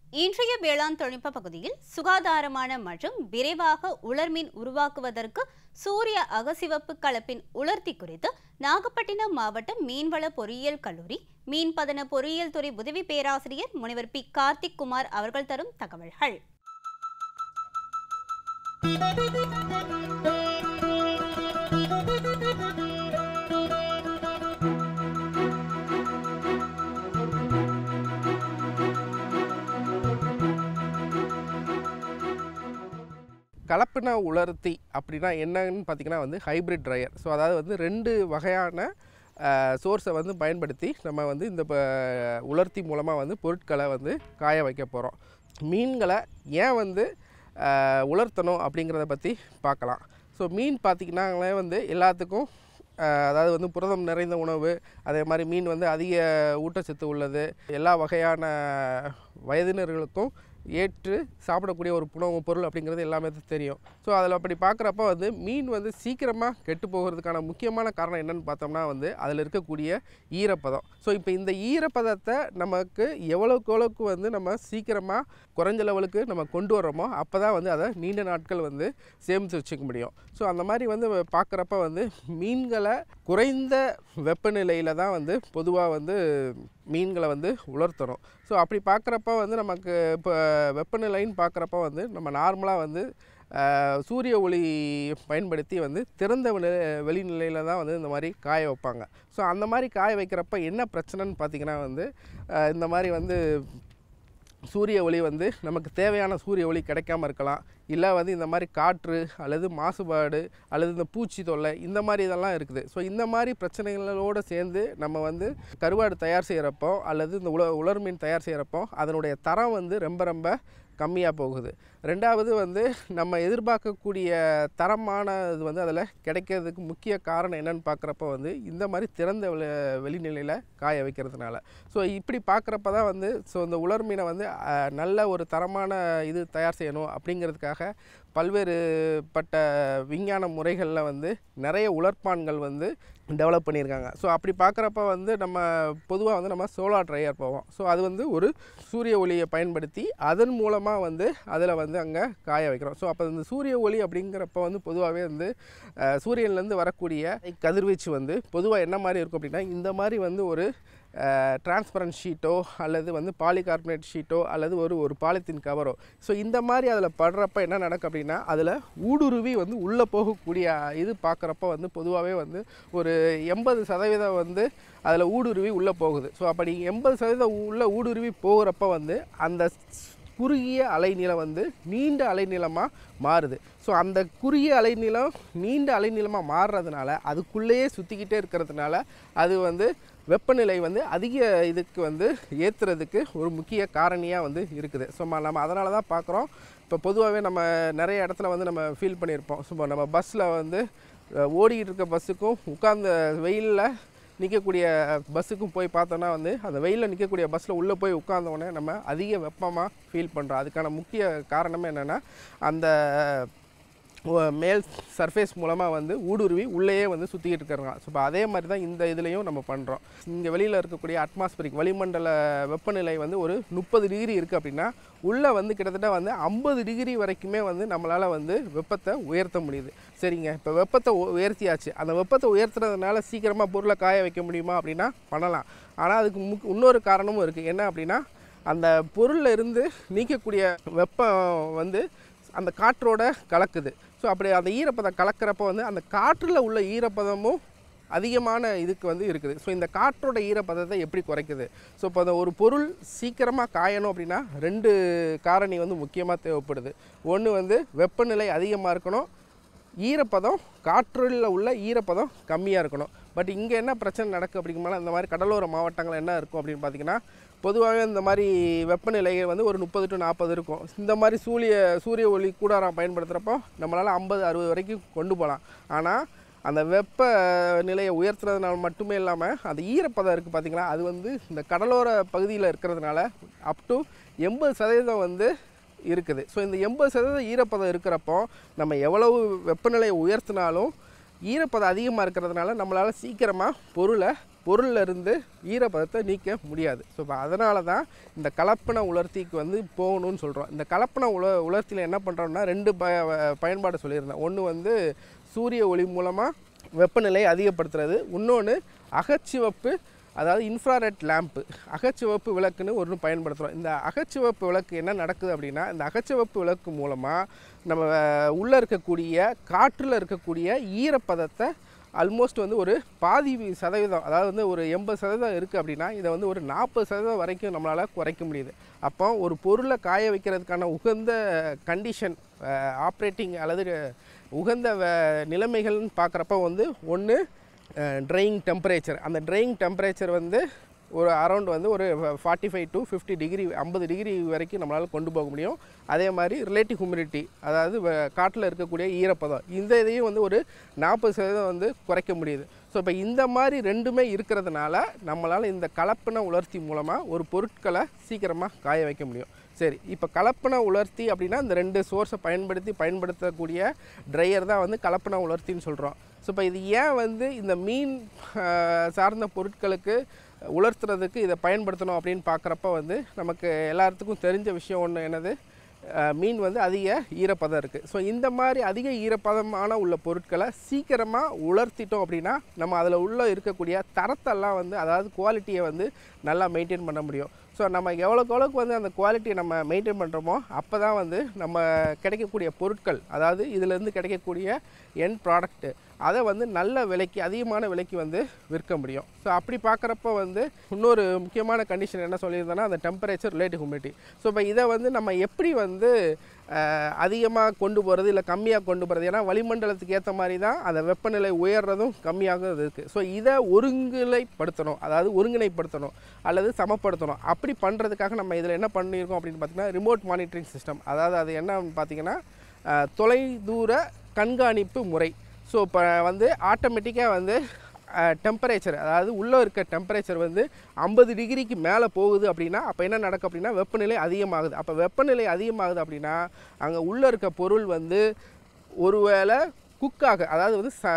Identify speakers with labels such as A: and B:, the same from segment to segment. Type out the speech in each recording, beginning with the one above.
A: இன்றைய வேளாண் தொழில்நுட்ப பகுதியில் சுகாதாரமான மற்றும் விரைவாக உலர்மீன் உருவாக்குவதற்கு சூரிய அகசிவப்பு கலப்பின் உலர்த்தி குறித்து நாகப்பட்டினம் மாவட்ட மீன்வள பொறியியல் கல்லூரி மீன்பதன பொறியியல் துறை உதவி பேராசிரியர் முனைவர் பி கார்த்திக் குமார் அவர்கள் தரும் தகவல்கள்
B: கலப்பின உலர்த்தி அப்படின்னா என்னன்னு பார்த்தீங்கன்னா வந்து ஹைப்ரிட் ட்ரையர் ஸோ அதாவது வந்து ரெண்டு வகையான சோர்ஸை வந்து பயன்படுத்தி நம்ம வந்து இந்த ப- உலர்த்தி மூலமாக வந்து பொருட்களை வந்து காய வைக்க போகிறோம் மீன்களை ஏன் வந்து அஹ், உலர்த்தணும் அப்படிங்கிறத பற்றி பார்க்கலாம் ஸோ மீன் பார்த்திங்கனாங்களே வந்து எல்லாத்துக்கும் அஹ், அதாவது வந்து புரதம் நிறைந்த உணவு அதே மாதிரி மீன் வந்து அதிக ஊட்டச்சத்து உள்ளது எல்லா வகையான வயதினர்களுக்கும் ஏற்று சாப்பிடக்கூடிய ஒரு உணவு பொருள் அப்படிங்கிறது எல்லாமே தெரியும் ஸோ அதில் அப்படி பார்க்குறப்ப வந்து மீன் வந்து சீக்கிரமாக கெட்டு போகிறதுக்கான முக்கியமான காரணம் என்னன்னு பார்த்தோம்னா வந்து அதில் இருக்கக்கூடிய ஈரப்பதம் ஸோ இப்போ இந்த ஈரப்பதத்தை நமக்கு எவ்வளோக்கு எவ்வளோக்கு வந்து நம்ம சீக்கிரமாக குறைஞ்ச லெவலுக்கு நம்ம கொண்டு வர்றோமோ அப்போ தான் வந்து அதை நீண்ட நாட்கள் வந்து சேமித்து வச்சுக்க முடியும் ஸோ அந்த மாதிரி வந்து பார்க்குறப்ப வந்து மீன்களை குறைந்த வெப்பநிலையில் தான் வந்து பொதுவாக வந்து மீன்களை வந்து உலர்த்தணும் ஸோ அப்படி பார்க்குறப்ப வந்து நமக்கு இப்போ வெப்பநிலைன்னு பார்க்குறப்ப வந்து நம்ம நார்மலாக வந்து ஆஹ், சூரிய ஒளி பயன்படுத்தி வந்து திறந்த வெளி வெளிநிலையில் தான் வந்து இந்த மாதிரி காய வைப்பாங்க ஸோ அந்த மாதிரி காய வைக்கிறப்ப என்ன பிரச்சனைன்னு பார்த்தீங்கன்னா வந்து ஆஹ், இந்த மாதிரி வந்து சூரிய ஒளி வந்து நமக்கு தேவையான சூரிய ஒளி கிடைக்காம இருக்கலாம் இல்லை வந்து இந்த மாதிரி காற்று அல்லது மாசுபாடு அல்லது இந்த பூச்சி தொல்லை இந்த மாதிரி இதெல்லாம் இருக்குது ஸோ இந்த மாதிரி பிரச்சனைகளோடு சேர்ந்து நம்ம வந்து கருவாடு தயார் செய்கிறப்போ அல்லது இந்த உல உலர் மீன் தயார் செய்கிறப்போ அதனுடைய தரம் வந்து ரொம்ப ரொம்ப கம்மியாக போகுது ரெண்டாவது வந்து நம்ம எதிர்பார்க்கக்கூடிய தரமான இது வந்து அதில் கிடைக்கிறதுக்கு முக்கிய காரணம் என்னன்னு பார்க்குறப்ப வந்து இந்த மாதிரி திறந்த வெளி வெளிநிலையில் காய வைக்கிறதுனால ஸோ இப்படி பார்க்குறப்ப தான் வந்து ஸோ இந்த உலர் மீனை வந்து அஹ், நல்ல ஒரு தரமான இது தயார் செய்யணும் அப்படிங்கிறதுக்காக பல்வேறுபட்ட விஞ்ஞான முறைகளில் வந்து நிறைய உலர்ப்பான்கள் வந்து டெவலப் பண்ணியிருக்காங்க ஸோ அப்படி பார்க்குறப்ப வந்து நம்ம பொதுவாக வந்து நம்ம சோலார் ட்ரையர் போவோம் ஸோ அது வந்து ஒரு சூரிய ஒளியை பயன்படுத்தி அதன் மூலமாக வந்து அதில் வந்து அங்கே காய வைக்கிறோம் ஸோ அப்போ இந்த சூரிய ஒளி அப்படிங்கிறப்ப வந்து பொதுவாகவே வந்து அஹ், சூரியன்லேருந்து வரக்கூடிய கதிர்வீச்சு வந்து பொதுவாக என்ன மாதிரி இருக்கும் அப்படின்னா இந்த மாதிரி வந்து ஒரு டிரான்ஸ்பரண்ட் ஷீட்டோ அல்லது வந்து பாலிகார்பனேட் ஷீட்டோ அல்லது ஒரு ஒரு பாலித்தீன் கவரோ ஸோ இந்த மாதிரி அதில் படுறப்ப என்ன நடக்கும் அப்படின்னா அதில் ஊடுருவி வந்து உள்ளே போகக்கூடிய இது பார்க்குறப்ப வந்து பொதுவாகவே வந்து ஒரு எண்பது சதவீதம் வந்து அதில் ஊடுருவி உள்ளே போகுது ஸோ அப்படி எண்பது சதவீதம் உள்ளே ஊடுருவி போகிறப்ப வந்து அந்த குறுகிய அலைநீளம் வந்து நீண்ட அலைநீளமாக மாறுது ஸோ அந்த குறுகிய அலைநீளம் நீண்ட அலைநீளமாக மாறுறதுனால அதுக்குள்ளேயே சுற்றிக்கிட்டே இருக்கிறதுனால அது வந்து வெப்பநிலை வந்து அதிக இதுக்கு வந்து ஏற்றுறதுக்கு ஒரு முக்கிய காரணியாக வந்து இருக்குது ஸோ நம்ம அதனால தான் பார்க்குறோம் இப்போ பொதுவாகவே நம்ம நிறைய இடத்துல வந்து நம்ம ஃபீல் பண்ணியிருப்போம் ஸோ நம்ம பஸ்ஸில் வந்து அஹ், ஓடிக்கிட்டு இருக்க பஸ்ஸுக்கும் உட்கார்ந்த வெயிலில் நிற்கக்கூடிய பஸ்ஸுக்கும் போய் பார்த்தோன்னா வந்து அந்த வெயிலில் நிற்கக்கூடிய பஸ்ஸில் உள்ளே போய் உட்கார்ந்த உடனே நம்ம அதிக வெப்பமாக ஃபீல் பண்ணுறோம் அதுக்கான முக்கிய காரணமே என்னென்னா அந்த ஒ- மேல் சர்ஃபேஸ் மூலமாக வந்து ஊடுருவி உள்ளேயே வந்து சுற்றிக்கிட்டு இருக்கிறாங்க ஸோ இப்போ அதே மாதிரி தான் இந்த இதுலேயும் நம்ம பண்ணுறோம் இங்கே வெளியில் இருக்கக்கூடிய அட்மாஸ்பரிக் வளிமண்டல வெப்பநிலை வந்து ஒரு முப்பது டிகிரி இருக்குது அப்படின்னா உள்ளே வந்து கிட்டத்தட்ட வந்து ஐம்பது டிகிரி வரைக்குமே வந்து நம்மளால் வந்து வெப்பத்தை உயர்த்த முடியுது சரிங்க இப்போ வெப்பத்தை உ- உயர்த்தியாச்சு அந்த வெப்பத்தை உயர்த்துறதுனால சீக்கிரமாக பொருளை காய வைக்க முடியுமா அப்படின்னா பண்ணலாம் ஆனால் அதுக்கு முக் இன்னொரு காரணமும் இருக்குது என்ன அப்படின்னா அந்த பொருளில் இருந்து நீக்கக்கூடிய வெப்பம் வந்து அந்த காற்றோட கலக்குது ஸோ அப்படி அந்த ஈரப்பதம் கலக்கிறப்போ வந்து அந்த காற்றில் உள்ள ஈரப்பதமும் அதிகமான இதுக்கு வந்து இருக்குது ஸோ இந்த காற்றோட ஈரப்பதத்தை எப்படி குறைக்குது ஸோ இப்போ அந்த ஒரு பொருள் சீக்கிரமாக காயணும் அப்படின்னா ரெண்டு காரணி வந்து முக்கியமாக தேவைப்படுது ஒன்று வந்து வெப்பநிலை அதிகமாக இருக்கணும் ஈரப்பதம் காற்றில் உள்ள ஈரப்பதம் கம்மியாக இருக்கணும் பட் இங்கே என்ன பிரச்சனை நடக்கு அப்படிங்கும்போது இந்த மாதிரி கடலோர மாவட்டங்கள் என்ன இருக்கும் அப்படின்னு பார்த்தீங்கன்னா பொதுவாகவே இந்த மாதிரி வெப்பநிலை வந்து ஒரு முப்பது டு நாற்பது இருக்கும் இந்த மாதிரி சூரிய சூரிய ஒளி கூடாரம் பயன்படுத்துகிறப்போ நம்மளால் ஐம்பது அறுபது வரைக்கும் கொண்டு போகலாம் ஆனால் அந்த வெப்ப நிலையை உயர்த்துறதுனால மட்டுமே இல்லாமல் அந்த ஈரப்பதம் இருக்குது பார்த்தீங்களா அது வந்து இந்த கடலோர பகுதியில் இருக்கிறதுனால அப் டு எண்பது சதவீதம் வந்து இருக்குது ஸோ இந்த எண்பது சதவீதம் ஈரப்பதம் இருக்கிறப்போ நம்ம எவ்வளவு வெப்பநிலையை உயர்த்தினாலும் ஈரப்பதம் அதிகமாக இருக்கிறதுனால நம்மளால் சீக்கிரமாக பொருளை பொருள்ல இருந்து ஈரப்பதத்தை நீக்க முடியாது ஸோ இப்போ அதனால தான் இந்த கலப்பன உலர்த்திக்கு வந்து போகணும்னு சொல்கிறோம் இந்த கலப்பன உல உலர்த்தியில் என்ன பண்ணுறோம்னா ரெண்டு ப பயன்பாடு சொல்லியிருந்தேன் ஒன்று வந்து சூரிய ஒளி மூலமாக வெப்பநிலையை அதிகப்படுத்துறது இன்னொன்று அகச்சிவப்பு அதாவது இன்ஃப்ராரெட் லேம்ப்பு அகச்சிவப்பு விளக்குன்னு ஒன்று பயன்படுத்துகிறோம் இந்த அகச்சிவப்பு விளக்கு என்ன நடக்குது அப்படின்னா இந்த அகச்சிவப்பு விளக்கு மூலமாக நம்ம உள்ளே இருக்கக்கூடிய காற்றில் இருக்கக்கூடிய ஈரப்பதத்தை ஆல்மோஸ்ட் வந்து ஒரு பாதி சதவீதம் அதாவது வந்து ஒரு எண்பது சதவீதம் இருக்குது அப்படின்னா இதை வந்து ஒரு நாற்பது சதவீதம் வரைக்கும் நம்மளால் குறைக்க முடியுது அப்போ ஒரு பொருளை காய வைக்கிறதுக்கான உகந்த கண்டிஷன் ஆப்ரேட்டிங் அல்லது உகந்த வ- நிலைமைகள்னு பார்க்குறப்ப வந்து ஒன்று ட்ரையிங் டெம்பரேச்சர் அந்த ட்ரையிங் டெம்பரேச்சர் வந்து ஒரு அரௌண்ட் வந்து ஒரு forty five to fifty degree ஐம்பது டிகிரி வரைக்கும் நம்மளால் கொண்டு போக முடியும் அதே மாதிரி ரிலேட்டிவ் ஹியூமிடிட்டி அதாவது காட்டில் இருக்கக்கூடிய ஈரப்பதம் இந்த இதையும் வந்து ஒரு நாற்பது சதவீதம் வந்து குறைக்க முடியுது ஸோ இப்போ இந்த மாதிரி ரெண்டுமே இருக்கிறதுனால நம்மளால் இந்த கலப்பின உலர்த்தி மூலமாக ஒரு பொருட்களை சீக்கிரமாக காய வைக்க முடியும் சரி இப்போ கலப்பன உலர்த்தி அப்படின்னா இந்த ரெண்டு சோர்ஸை பயன்படுத்தி பயன்படுத்தக்கூடிய ட்ரையர் தான் வந்து கலப்பன உலர்த்தின்னு சொல்கிறோம் ஸோ இப்போ இது ஏன் வந்து இந்த மீன் ஆஹ், சார்ந்த பொருட்களுக்கு உலர்த்துறதுக்கு இதை பயன்படுத்தணும் அப்படின்னு பார்க்குறப்ப வந்து நமக்கு எல்லாத்துக்கும் தெரிஞ்ச விஷயம் ஒன்று என்னது அஹ், மீன் வந்து அதிக ஈரப்பதம் இருக்குது ஸோ இந்த மாதிரி அதிக ஈரப்பதமான உள்ள பொருட்களை சீக்கிரமாக உலர்த்திட்டோம் அப்படின்னா நம்ம அதில் உள்ள இருக்கக்கூடிய தரத்தெல்லாம் வந்து அதாவது குவாலிட்டியை வந்து நல்லா மெயின்டைன் பண்ண முடியும் ஸோ நம்ம எவ்வளோக்கு எவ்வளோக்கு வந்து அந்த குவாலிட்டியை நம்ம மெயின்டைன் பண்ணுறோமோ அப்போ தான் வந்து நம்ம கிடைக்கக்கூடிய பொருட்கள் அதாவது இதிலேருந்து கிடைக்கக்கூடிய என் ப்ராடக்ட்டு அதை வந்து நல்ல விலைக்கு அதிகமான விலைக்கு வந்து விற்க முடியும் ஸோ அப்படி பார்க்குறப்ப வந்து இன்னொரு முக்கியமான கண்டிஷன் என்ன சொல்லியிருந்தேன்னா அந்த டெம்பரேச்சர் ரிலேட்டிவ் ஹியூமிடிட்டி ஸோ இப்போ இதை வந்து நம்ம எப்படி வந்து அதிகமாக கொண்டு போகிறது இல்லை கம்மியாக கொண்டு போகிறது ஏன்னா வளிமண்டலத்துக்கு ஏற்ற மாதிரி தான் அந்த வெப்பநிலை உயர்றதும் கம்மியாகிறது இருக்குது ஸோ இதை ஒருங்கிணைப்படுத்தணும் அதாவது ஒருங்கிணைப்படுத்தணும் அல்லது சமப்படுத்தணும் அப்படி பண்ணுறதுக்காக நம்ம இதில் என்ன பண்ணியிருக்கோம் அப்படின்னு பார்த்தீங்கன்னா ரிமோட் மானிட்டரிங் சிஸ்டம் அதாவது அது என்னன்னு பார்த்தீங்கன்னா அஹ், தொலைதூர கண்காணிப்பு முறை ஸோ இப்போ வந்து ஆட்டோமேட்டிக்காக வந்து டெம்பரேச்சர் அதாவது உள்ளே இருக்க டெம்பரேச்சர் வந்து ஐம்பது டிகிரிக்கு மேலே போகுது அப்படின்னா அப்போ என்ன நடக்கும் அப்படின்னா வெப்பநிலை அதிகமாகுது அப்போ வெப்பநிலை அதிகமாகுது அப்படின்னா அங்கே உள்ளே இருக்க பொருள் வந்து ஒருவேளை குக்காக அதாவது வந்து ச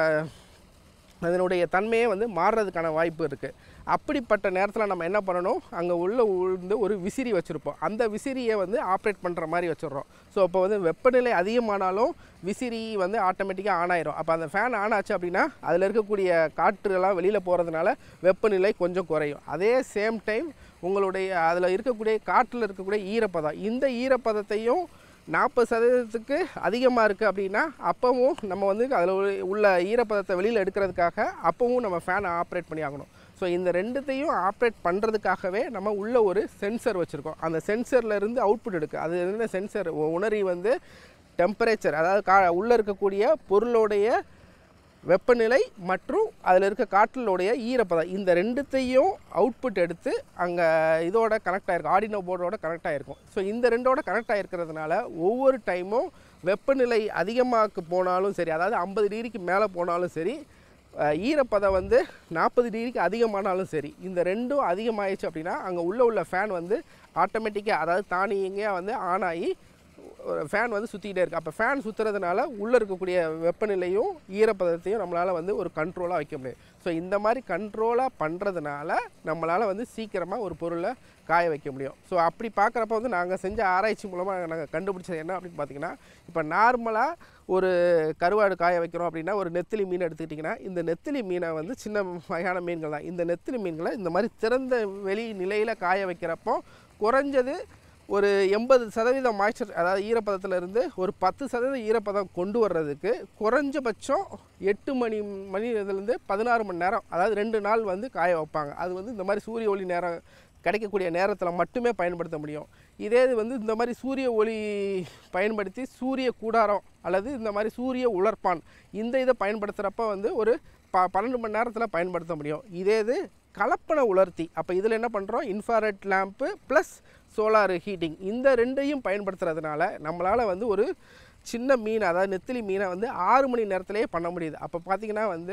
B: அதனுடைய தன்மையே வந்து மாறுறதுக்கான வாய்ப்பு இருக்குது அப்படிப்பட்ட நேரத்தில் நம்ம என்ன பண்ணணும் அங்கே உள்ள வந்து ஒரு விசிறி வச்சுருப்போம் அந்த விசிறியை வந்து ஆப்ரேட் பண்ணுற மாதிரி வச்சிடுறோம் ஸோ அப்போ வந்து வெப்பநிலை அதிகமானாலும் விசிறி வந்து ஆட்டோமேட்டிக்காக ஆன் ஆயிரும் அப்போ அந்த ஃபேன் ஆன் ஆச்சு அப்படின்னா அதில் இருக்கக்கூடிய காற்றுலாம் வெளியில் போகிறதுனால வெப்பநிலை கொஞ்சம் குறையும் அதே சேம் டைம் உங்களுடைய அதில் இருக்கக்கூடிய காற்றில் இருக்கக்கூடிய ஈரப்பதம் இந்த ஈரப்பதத்தையும் நாற்பது சதவீதத்துக்கு அதிகமாக இருக்குது அப்படின்னா அப்போவும் நம்ம வந்து அதில் உள்ள ஈரப்பதத்தை வெளியில் எடுக்கிறதுக்காக அப்போவும் நம்ம ஃபேனை ஆப்ரேட் பண்ணி ஆகணும் ஸோ இந்த ரெண்டுத்தையும் ஆப்ரேட் பண்ணுறதுக்காகவே நம்ம உள்ள ஒரு சென்சர் வச்சுருக்கோம் அந்த சென்சர்ல இருந்து அவுட்புட் எடுக்கு அது என்ன சென்சர் உணரி வந்து டெம்பரேச்சர் அதாவது கா உள்ளே இருக்கக்கூடிய பொருளுடைய வெப்பநிலை மற்றும் அதில் இருக்க காற்றிலுடைய ஈரப்பதம் இந்த ரெண்டுத்தையும் அவுட்புட் எடுத்து அங்கே இதோட கனெக்ட் ஆகிருக்கும் ஆடினோ போர்டோட கனெக்ட் ஆகிருக்கும் ஸோ இந்த ரெண்டோட கனெக்ட் ஆகிருக்கிறதுனால ஒவ்வொரு டைமும் வெப்பநிலை அதிகமாக போனாலும் சரி அதாவது ஐம்பது டிகிரிக்கு மேலே போனாலும் சரி அஹ், ஈரப்பதம் வந்து நாற்பது டிகிரிக்கு அதிகமானாலும் சரி இந்த ரெண்டும் அதிகமாகிடுச்சு அப்படின்னா அங்கே உள்ள உள்ள ஃபேன் வந்து ஆட்டோமேட்டிக்காக அதாவது தானியங்கியாக வந்து ஆன் ஆகி ஒரு ஃபேன் வந்து சுற்றிக்கிட்டே இருக்குது அப்போ ஃபேன் சுற்றுறதுனால உள்ளே இருக்கக்கூடிய வெப்பநிலையும் ஈரப்பதத்தையும் நம்மளால் வந்து ஒரு கண்ட்ரோலாக வைக்க முடியும் ஸோ இந்த மாதிரி கண்ட்ரோலாக பண்ணுறதுனால நம்மளால் வந்து சீக்கிரமாக ஒரு பொருளை காய வைக்க முடியும் ஸோ அப்படி பார்க்குறப்ப வந்து நாங்கள் செஞ்ச ஆராய்ச்சி மூலமாக நாங்கள் கண்டுபிடிச்சது என்ன அப்படின்னு பார்த்தீங்கன்னா இப்போ நார்மலாக ஒரு கருவாடு காய வைக்கிறோம் அப்படின்னா ஒரு நெத்திலி மீன் எடுத்துக்கிட்டிங்கன்னா இந்த நெத்திலி மீனை வந்து சின்ன வகையான மீன்கள் தான் இந்த நெத்திலி மீன்களை இந்த மாதிரி திறந்த வெளி நிலையில் காய வைக்கிறப்போ குறைஞ்சது ஒரு எண்பது சதவீதம் மாய்ச்சர் அதாவது ஈரப்பதத்துல இருந்து ஒரு பத்து சதவீதம் ஈரப்பதம் கொண்டு வர்றதுக்கு குறைஞ்சபட்சம் எட்டு மணி மணி இதுலேருந்து பதினாறு மணி நேரம் அதாவது ரெண்டு நாள் வந்து காய வைப்பாங்க அது வந்து இந்த மாதிரி சூரிய ஒளி நேரம் கிடைக்கக்கூடிய நேரத்தில் மட்டுமே பயன்படுத்த முடியும் இதே இது வந்து இந்த மாதிரி சூரிய ஒளி பயன்படுத்தி சூரிய கூடாரம் அல்லது இந்த மாதிரி சூரிய உலர்ப்பான் இந்த இதை பயன்படுத்துகிறப்ப வந்து ஒரு ப பன்னெண்டு மணி நேரத்தில் பயன்படுத்த முடியும் இதே இது கலப்பன உலர்த்தி அப்போ இதில் என்ன பண்ணுறோம் infrared lamp plus solar heating இந்த ரெண்டையும் பயன்படுத்துறதுனால நம்மளால் வந்து ஒரு சின்ன மீன் அதாவது நெத்திலி மீனை வந்து ஆறு மணி நேரத்திலேயே பண்ண முடியுது அப்போ பார்த்தீங்கன்னா வந்து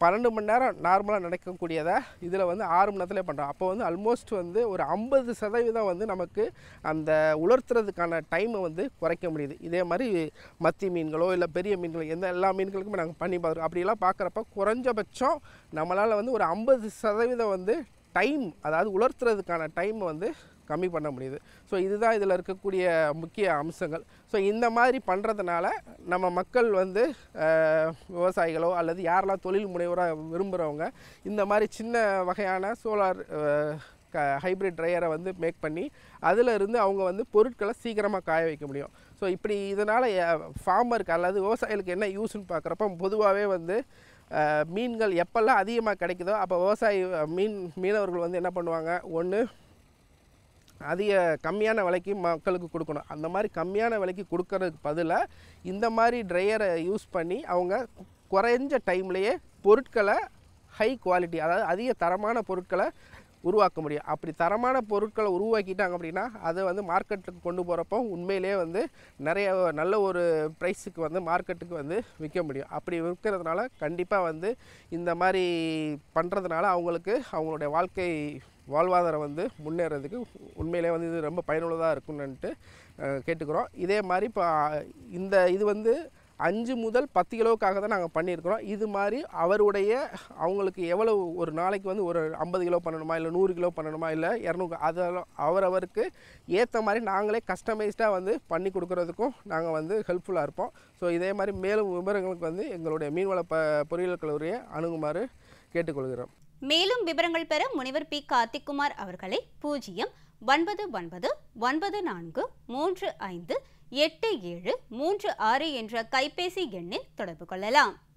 B: பன்னெண்டு மணி நேரம் நார்மலாக நடக்கக்கூடியதை இதில் வந்து ஆறு மணி நேரத்தில் பண்ணுறோம் அப்போ வந்து ஆல்மோஸ்ட் வந்து ஒரு ஐம்பது சதவீதம் வந்து நமக்கு அந்த உலர்த்துறதுக்கான டைமை வந்து குறைக்க முடியுது இதே மாதிரி மத்தி மீன்களோ இல்லை பெரிய மீன்களோ எந்த எல்லா மீன்களுக்குமே நாங்கள் பண்ணி பார்க்குறோம் அப்படிலாம் பார்க்குறப்ப குறைஞ்சபட்சம் நம்மளால் வந்து ஒரு ஐம்பது சதவீதம் வந்து டைம் அதாவது உலர்த்துறதுக்கான டைம் வந்து கம்மி பண்ண முடியுது ஸோ இதுதான் இதில் இருக்கக்கூடிய முக்கிய அம்சங்கள் ஸோ இந்த மாதிரி பண்ணுறதுனால நம்ம மக்கள் வந்து அஹ், விவசாயிகளோ அல்லது யாரெல்லாம் தொழில் முனைவராக விரும்புகிறவங்க இந்த மாதிரி சின்ன வகையான சோலார் க ஹைப்ரிட் ட்ரையரை வந்து மேக் பண்ணி அதில் இருந்து அவங்க வந்து பொருட்களை சீக்கிரமாக காய வைக்க முடியும் ஸோ இப்படி இதனால் ஃபார்மருக்கு அல்லது விவசாயிகளுக்கு என்ன யூஸ்னு பார்க்குறப்ப பொதுவாகவே வந்து அஹ், மீன்கள் எப்பெல்லாம் அதிகமாக கிடைக்குதோ அப்போ விவசாயி மீன் மீனவர்கள் வந்து என்ன பண்ணுவாங்க ஒன்று அதிக கம்மியான விலைக்கு மக்களுக்கு கொடுக்கணும் அந்த மாதிரி கம்மியான விலைக்கு கொடுக்கறதுக்கு பதிலாக இந்த மாதிரி ட்ரையரை யூஸ் பண்ணி அவங்க கு- குறைஞ்ச டைம்லேயே பொருட்களை ஹை குவாலிட்டி அதாவது அதிக தரமான பொருட்களை உருவாக்க முடியும் அப்படி தரமான பொருட்களை உருவாக்கிட்டாங்க அப்படின்னா அதை வந்து மார்க்கெட்டுக்கு கொண்டு போகிறப்போ உண்மையிலேயே வந்து நிறைய நல்ல ஒரு ப்ரைஸுக்கு வந்து மார்க்கெட்டுக்கு வந்து விற்க முடியும் அப்படி விற்கிறதுனால கண்டிப்பாக வந்து இந்த மாதிரி பண்ணுறதுனால அவங்களுக்கு அவங்களுடைய வாழ்க்கை வாழ்வாதாரம் வந்து முன்னேறதுக்கு உண்மையிலே வந்து இது ரொம்ப பயனுள்ளதாக இருக்கும்னுட்டு அஹ், கேட்டுக்கிறோம் இதே மாதிரி இப்போ இந்த இது வந்து அஞ்சு முதல் பத்து கிலோவுக்காக தான் நாங்கள் பண்ணியிருக்கிறோம் இது மாதிரி அவருடைய அவங்களுக்கு எவ்வளவு ஒரு நாளைக்கு வந்து ஒரு ஐம்பது கிலோ பண்ணணுமா இல்லை நூறு கிலோ பண்ணணுமா இல்லை இரநூறு அதெல்லாம் அவரவருக்கு ஏற்ற மாதிரி நாங்களே கஸ்டமைஸ்டாக வந்து பண்ணி கொடுக்குறதுக்கும் நாங்கள் வந்து ஹெல்ப்ஃபுல்லாக இருப்போம் ஸோ இதே மாதிரி மேலும் விவரங்களுக்கு வந்து எங்களுடைய மீன்வள ப பொறியியல் கல்லூரியை அணுகுமாறு கேட்டுக்கொள்கிறோம்
A: மேலும் விவரங்கள் பெற முனைவர் பி கார்த்திக்குமார் அவர்களை பூஜ்ஜியம் ஒன்பது ஒன்பது ஒன்பது நான்கு மூன்று ஐந்து எட்டு ஏழு மூன்று ஆறு என்ற கைபேசி எண்ணில் தொடர்பு கொள்ளலாம்